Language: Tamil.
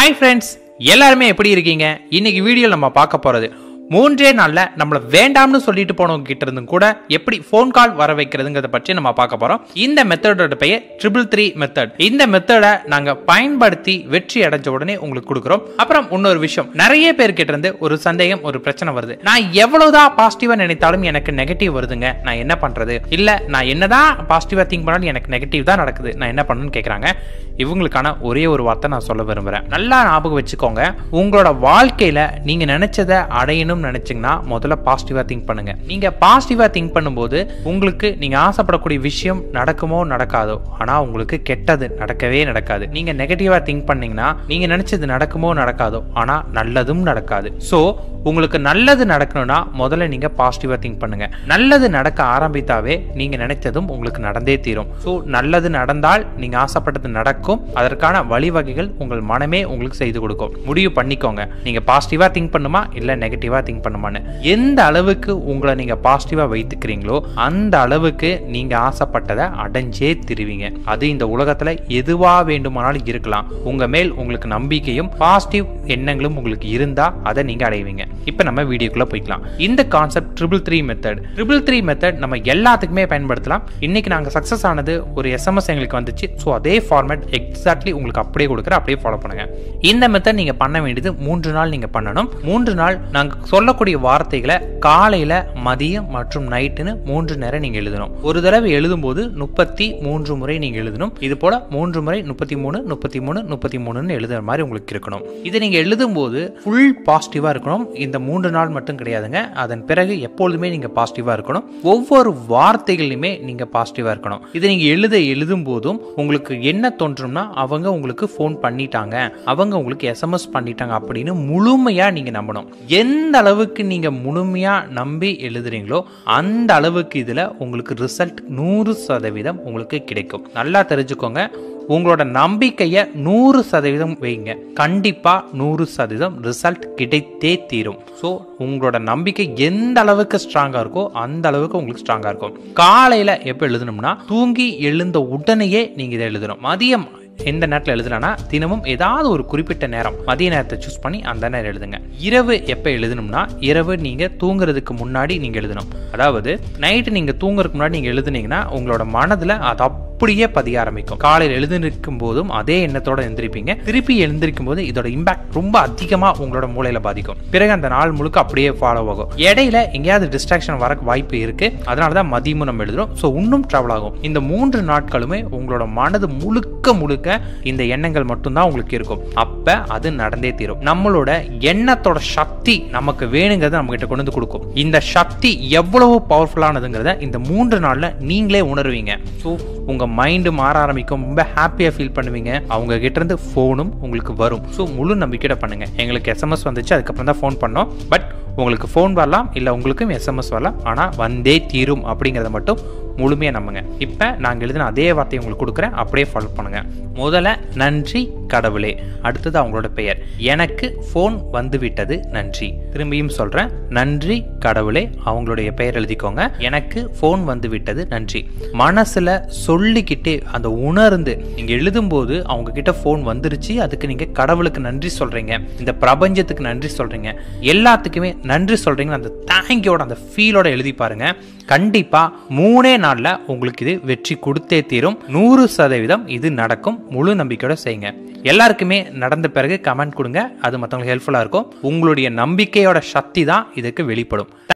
ஹாய் ஃப்ரெண்ட்ஸ் எல்லாருமே எப்படி இருக்கீங்க இன்னைக்கு வீடியோவில் நம்ம பார்க்க போறது மூன்றே நாள்ல நம்மள வேண்டாம்னு சொல்லிட்டு போனவங்க கிட்ட இருந்தும் கூட எப்படி ஃபோன் கால் வர வைக்கிறதுங்கிறத பற்றி நம்ம பார்க்க போறோம் இந்த மெத்தடோட பெயர் ட்ரிபிள் த்ரீ மெத்தட் இந்த மெத்தடை நாங்க பயன்படுத்தி வெற்றி அடைஞ்ச உடனே உங்களுக்கு கொடுக்குறோம் அப்புறம் இன்னொரு விஷயம் நிறைய பேர் கிட்ட இருந்து ஒரு சந்தேகம் ஒரு பிரச்சனை வருது நான் எவ்வளவுதான் பாசிட்டிவா நினைத்தாலும் எனக்கு நெகட்டிவ் வருதுங்க நான் என்ன பண்றது இல்ல நான் என்னதான் பாசிட்டிவா திங்க் பண்ணாலும் எனக்கு நெகட்டிவ் தான் நடக்குது நான் என்ன பண்ணணும்னு கேக்குறாங்க இவங்களுக்கான ஒரே ஒரு வார்த்தை நான் சொல்ல விரும்புறேன் நல்லா ஞாபகம் வச்சுக்கோங்க உங்களோட வாழ்க்கையில நீங்க நினைச்சதை அடையணும்னு நினைச்சீங்கன்னா முதல்ல பாசிட்டிவா திங்க் பண்ணுங்க நீங்க பாசிட்டிவா திங்க் பண்ணும்போது உங்களுக்கு நீங்க ஆசைப்படக்கூடிய விஷயம் நடக்குமோ நடக்காதோ ஆனா உங்களுக்கு கெட்டது நடக்கவே நடக்காது நீங்க நெகட்டிவா திங்க் பண்ணீங்கன்னா நீங்க நினைச்சது நடக்குமோ நடக்காதோ ஆனா நல்லதும் நடக்காது சோ உங்களுக்கு நல்லது நடக்கணும்னா முதல்ல நீங்க பாசிட்டிவா திங்க் பண்ணுங்க நல்லது நடக்க ஆரம்பித்தாவே நீங்க நினைத்ததும் உங்களுக்கு நடந்தே தீரும் ஸோ நல்லது நடந்தால் நீங்க ஆசைப்பட்டது நடக்கும் அதற்கான வழிவகைகள் உங்கள் மனமே உங்களுக்கு செய்து கொடுக்கும் முடிவு பண்ணிக்கோங்க நீங்க பாசிட்டிவா திங்க் பண்ணுமா இல்ல நெகட்டிவா திங்க் பண்ணுமான்னு எந்த அளவுக்கு உங்களை நீங்க பாசிட்டிவா வைத்துக்கிறீங்களோ அந்த அளவுக்கு நீங்க ஆசைப்பட்டதை அடைஞ்சே திருவீங்க அது இந்த உலகத்துல எதுவா வேண்டுமானாலும் இருக்கலாம் உங்க மேல் உங்களுக்கு நம்பிக்கையும் பாசிட்டிவ் எண்ணங்களும் உங்களுக்கு இருந்தா அதை நீங்க அடைவீங்க இப்போ நம்ம வீடியோக்குள்ள போய்க்கலாம் இந்த concept triple three method triple three method நம்ம எல்லாத்துக்குமே பயன்படுத்தலாம் இன்னைக்கு நாங்க சக்சஸ் ஆனது ஒரு எஸ்எம்எஸ் எங்களுக்கு வந்துச்சு ஸோ அதே ஃபார்மேட் எக்ஸாக்ட்லி உங்களுக்கு அப்படியே கொடுக்குற அப்படியே ஃபாலோ பண்ணுங்க இந்த மெத்தட் நீங்க பண்ண வேண்டியது மூன்று நாள் நீங்க பண்ணணும் மூன்று நாள் நாங்க சொல்லக்கூடிய வார்த்தைகளை காலையில மதியம் மற்றும் நைட்டுன்னு மூன்று நேரம் நீங்க எழுதணும் ஒரு தடவை எழுதும்போது முப்பத்தி மூன்று முறை நீங்க எழுதணும் இது போல மூன்று முறை முப்பத்தி மூணு முப்பத்தி மூணு முப்பத்தி மூணுன்னு எழுதுற மாதிரி உங்களுக்கு இருக்கணும் இதை நீங்க எழுதும்போது ஃபுல் பாசிட்டிவா இருக்கணும் இந்த மூன்று நாள் மட்டும் கிடையாதுங்க அதன் பிறகு எப்பொழுதுமே நீங்க பாசிட்டிவா இருக்கணும் ஒவ்வொரு வார்த்தைகளிலுமே நீங்க பாசிட்டிவா இருக்கணும் இதை நீங்க எழுத எழுதும் போதும் உங்களுக்கு என்ன தோன்றும்னா அவங்க உங்களுக்கு ஃபோன் பண்ணிட்டாங்க அவங்க உங்களுக்கு எஸ்எம்எஸ் பண்ணிட்டாங்க அப்படின்னு முழுமையா நீங்க நம்பணும் எந்த அளவுக்கு நீங்க முழுமையா நம்பி எழுதுறீங்களோ அந்த அளவுக்கு இதுல உங்களுக்கு ரிசல்ட் நூறு சதவீதம் உங்களுக்கு கிடைக்கும் நல்லா தெரிஞ்சுக்கோங்க உங்களோட நம்பிக்கையை நூறு சதவீதம் வைங்க கண்டிப்பா நூறு சதவீதம் ரிசல்ட் கிடைத்தே தீரும் ஸோ உங்களோட நம்பிக்கை எந்த அளவுக்கு ஸ்ட்ராங்கா இருக்கோ அந்த அளவுக்கு உங்களுக்கு ஸ்ட்ராங்கா இருக்கும் காலையில எப்போ எழுதணும்னா தூங்கி எழுந்த உடனேயே நீங்க இதை எழுதணும் மதியம் எந்த நேரத்தில் எழுதலாம்னா தினமும் ஏதாவது ஒரு குறிப்பிட்ட நேரம் மதிய நேரத்தை சூஸ் பண்ணி அந்த நேரம் எழுதுங்க இரவு எப்போ எழுதணும்னா இரவு நீங்க தூங்குறதுக்கு முன்னாடி நீங்க எழுதணும் அதாவது நைட்டு நீங்க தூங்குறதுக்கு முன்னாடி நீங்க எழுதுனீங்கன்னா உங்களோட மனதுல அது அப்படியே பதிய ஆரம்பிக்கும் காலையில் எழுந்திருக்கும் போதும் அதே எண்ணத்தோட எழுந்திருப்பீங்க திருப்பி எழுந்திருக்கும் போது இதோட இம்பாக்ட் ரொம்ப அதிகமா உங்களோட மூளையில பாதிக்கும் பிறகு அந்த நாள் முழுக்க அப்படியே ஃபாலோ ஆகும் இடையில எங்கேயாவது டிஸ்ட்ராக்ஷன் வர வாய்ப்பு இருக்கு அதனால தான் மதியமும் நம்ம எழுதுறோம் ஸோ இன்னும் டிராவல் ஆகும் இந்த மூன்று நாட்களுமே உங்களோட மனது முழுக்க முழுக்க இந்த எண்ணங்கள் மட்டும்தான் உங்களுக்கு இருக்கும் அப்ப அது நடந்தே தீரும் நம்மளோட எண்ணத்தோட சக்தி நமக்கு வேணுங்கிறத நம்ம கிட்ட கொண்டு வந்து கொடுக்கும் இந்த சக்தி எவ்வளவு பவர்ஃபுல்லானதுங்கிறத இந்த மூன்று நாள்ல நீங்களே உணர்வீங்க ஸோ உங்க மைண்டு மாற ஆரம்பிக்கும் ரொம்ப ஹாப்பியா ஃபீல் பண்ணுவீங்க அவங்க கிட்ட இருந்து ஃபோனும் உங்களுக்கு வரும் ஸோ முழு நம்பிக்கையோட பண்ணுங்க எங்களுக்கு எஸ்எம்எஸ் வந்துச்சு அதுக்கப்புறம் தான் ஃபோன் பண்ணோம் பட் உங்களுக்கு ஃபோன் வரலாம் இல்லை உங்களுக்கும் எஸ்எம்எஸ் வரலாம் ஆனால் வந்தே தீரும் அப்படிங்கிறத மட்டும் முழுமையாக நம்புங்க இப்போ நாங்கள் எழுதின அதே வார்த்தையை உங்களுக்கு கொடுக்குறேன் அப்படியே ஃபாலோ பண்ணுங்க முதல்ல நன்றி கடவுளே அடுத்தது அவங்களோட பெயர் எனக்கு ஃபோன் வந்து விட்டது நன்றி திரும்பியும் சொல்கிறேன் நன்றி கடவுளே அவங்களுடைய பெயர் எழுதிக்கோங்க எனக்கு ஃபோன் வந்து விட்டது நன்றி மனசில் சொல்லிக்கிட்டே அந்த உணர்ந்து நீங்கள் எழுதும்போது அவங்க கிட்ட ஃபோன் வந்துருச்சு அதுக்கு நீங்கள் கடவுளுக்கு நன்றி சொல்கிறீங்க இந்த பிரபஞ்சத்துக்கு நன்றி சொல்கிறீங்க எல்லாத்துக்குமே நன்றி சொல்கிறீங்க அந்த தேங்க்யோட அந்த ஃபீலோட எழுதி பாருங்க கண்டிப்பாக மூணே நாளில் உங்களுக்கு இது வெற்றி கொடுத்தே தீரும் நூறு சதவீதம் இது நடக்கும் முழு நம்பிக்கையோட செய்யுங்க எல்லாருக்குமே நடந்த பிறகு கமெண்ட் கொடுங்க அது மற்றவங்களுக்கு ஹெல்ப்ஃபுல்லாக இருக்கும் உங்களுடைய நம்பிக்கையோட சக்தி தான் இதுக்கு வெளிப்படும்